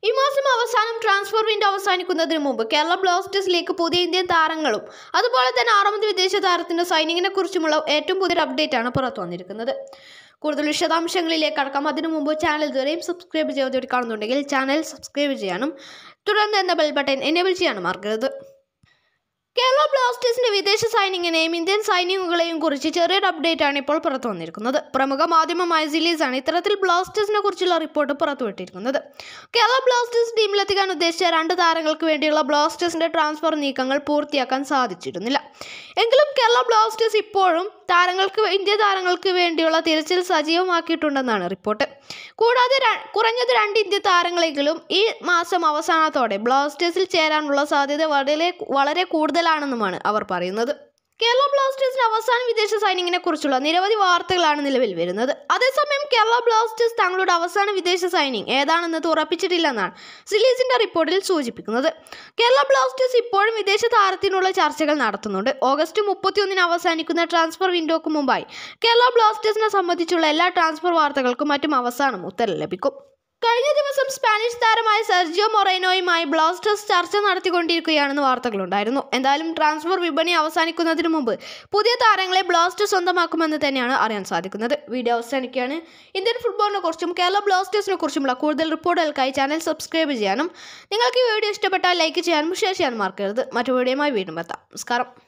ഈ മാസം അവസാനം ട്രാൻസ്ഫർ വിൻഡോ അവസാനിക്കുന്നതിന് മുമ്പ് കേരള ബ്ലാസ്റ്റേഴ്സിലേക്ക് പുതിയ ഇന്ത്യൻ താരങ്ങളും അതുപോലെ തന്നെ ആറാമത് വിദേശ താരത്തിന്റെ സൈനിങ്ങിനെ കുറിച്ചുമുള്ള ഏറ്റവും പുതിയൊരു അപ്ഡേറ്റ് ആണ് പുറത്തു വന്നിരിക്കുന്നത് കൂടുതൽ വിശദാംശങ്ങളിലേക്ക് കടക്കാം അതിനു മുമ്പ് ചാനൽ ഇതുവരെയും സബ്സ്ക്രൈബ് ചെയ്തവർ കാണുന്നുണ്ടെങ്കിൽ ചാനൽ സബ്സ്ക്രൈബ് ചെയ്യാനും തുടർന്ന് എന്ന ബെൽ ബട്ടൺ എനേബിൾ ചെയ്യാനും മറക്കരുത് കേരള ബ്ലാസ്റ്റേഴ്സിന്റെ വിദേശ സൈനിങ്ങിനെയും ഇന്ത്യൻ സൈനികങ്ങളെയും കുറിച്ച് ചെറിയൊരു അപ്ഡേറ്റ് ആണ് ഇപ്പോൾ പുറത്തു വന്നിരിക്കുന്നത് പ്രമുഖ മാധ്യമമായ സിലീസ് ആണ് ഇത്തരത്തിൽ ബ്ലാസ്റ്റേഴ്സിനെ കുറിച്ചുള്ള റിപ്പോർട്ട് പുറത്തുവിട്ടിരിക്കുന്നത് കേരള ബ്ലാസ്റ്റേഴ്സ് ടീമിലെത്തിക്കാൻ ഉദ്ദേശിച്ച രണ്ട് താരങ്ങൾക്ക് വേണ്ടിയുള്ള ബ്ലാസ്റ്റേഴ്സിന്റെ ട്രാൻസ്ഫർ നീക്കങ്ങൾ പൂർത്തിയാക്കാൻ സാധിച്ചിരുന്നില്ല എങ്കിലും കേരള ബ്ലാസ്റ്റേഴ്സ് ഇപ്പോഴും താരങ്ങൾക്ക് ഇന്ത്യ താരങ്ങൾക്ക് വേണ്ടിയുള്ള തിരച്ചിൽ സജീവമാക്കിയിട്ടുണ്ടെന്നാണ് റിപ്പോർട്ട് കൂടാതെ ര- കുറഞ്ഞത് രണ്ട് ഇന്ത്യ താരങ്ങളെങ്കിലും ഈ മാസം അവസാനത്തോടെ ബ്ലാസ്റ്റേഴ്സിൽ ചേരാനുള്ള സാധ്യത വളരെ വളരെ കൂടുതലാണെന്നുമാണ് അവർ പറയുന്നത് കേരള ബ്ലാസ്റ്റേഴ്സിന്റെ അവസാന വിദേശ സൈനിങ്ങിനെ കുറിച്ചുള്ള നിരവധി വാർത്തകളാണ് നിലവിൽ വരുന്നത് അതേസമയം കേരള ബ്ലാസ്റ്റേഴ്സ് തങ്ങളുടെ അവസാന വിദേശ സൈനിങ് ഏതാണെന്നത് ഉറപ്പിച്ചിട്ടില്ലെന്നാണ് സിലീസിന്റെ റിപ്പോർട്ടിൽ സൂചിപ്പിക്കുന്നത് കേരള ബ്ലാസ്റ്റേഴ്സ് ഇപ്പോഴും വിദേശ താരത്തിനുള്ള ചർച്ചകൾ നടത്തുന്നുണ്ട് ഓഗസ്റ്റ് മുപ്പത്തിയൊന്നിന് അവസാനിക്കുന്ന ട്രാൻസ്ഫർ വിൻഡോക്ക് മുമ്പായി കേരള ബ്ലാസ്റ്റേഴ്സിനെ സംബന്ധിച്ചുള്ള എല്ലാ ട്രാൻസ്ഫർ വാർത്തകൾക്കും മറ്റും അവസാനം ഉത്തരം ലഭിക്കും കഴിഞ്ഞ ദിവസം സ്പാനിഷ് താരമായ സെർജിയോ മൊറൈനോയുമായി ബ്ലാസ്റ്റേഴ്സ് ചർച്ച നടത്തിക്കൊണ്ടിരിക്കുകയാണെന്ന് വാർത്തകളുണ്ടായിരുന്നു എന്തായാലും ട്രാൻസ്ഫർ വിപണി അവസാനിക്കുന്നതിന് മുമ്പ് പുതിയ താരങ്ങളെ ബ്ലാസ്റ്റേഴ്സ് സ്വന്തമാക്കുമെന്ന് തന്നെയാണ് അറിയാൻ സാധിക്കുന്നത് വീഡിയോ അവസാനിക്കുകയാണ് ഇന്ത്യൻ ഫുട്ബോളിനെ കുറിച്ചും കേരള ബ്ലാസ്റ്റേഴ്സിനെ കുറിച്ചുമുള്ള കൂടുതൽ റിപ്പോർട്ടുകൾക്കായി ചാനൽ സബ്സ്ക്രൈബ് ചെയ്യാനും നിങ്ങൾക്ക് ഈ വീഡിയോ ഇഷ്ടപ്പെട്ടാൽ ലൈക്ക് ചെയ്യാനും ഷെയർ ചെയ്യാനും മറക്കരുത് മറ്റു വീഡിയോയുമായി വീണ്ടും എത്താം നമസ്കാരം